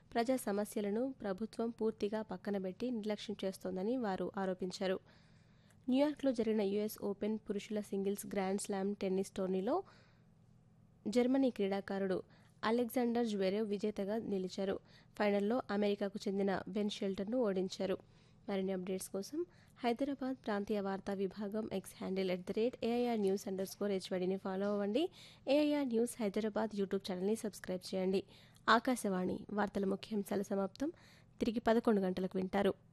ప్రజా సమస్యలను ప్రభుత్వం పూర్తిగా పక్కనబెట్టి నిర్లక్ష్యం చేస్తోందని వారు ఆరోపించారు న్యూయార్క్లో జరిగిన యుఎస్ ఓపెన్ పురుషుల సింగిల్స్ గ్రాండ్ స్లామ్ టెన్నిస్ టోర్నీలో జర్మనీ క్రీడాకారుడు అలెగ్జాండర్ జ్వెరేవ్ విజేతగా నిలిచారు ఫైనల్లో అమెరికాకు చెందిన బెన్ షెల్టర్ను ఓడించారు మరిన్ని అప్డేట్స్ కోసం హైదరాబాద్ ప్రాంతీయ వార్తా విభాగం X handle at the rate AIR news under score హెచ్వడిని ఫాలో అవ్వండి ఏఐఆర్ న్యూస్ హైదరాబాద్ యూట్యూబ్ ఛానల్ని సబ్స్క్రైబ్ చేయండి ఆకాశవాణి వార్తల ముఖ్యాంశాల సమాప్తం తిరిగి పదకొండు గంటలకు వింటారు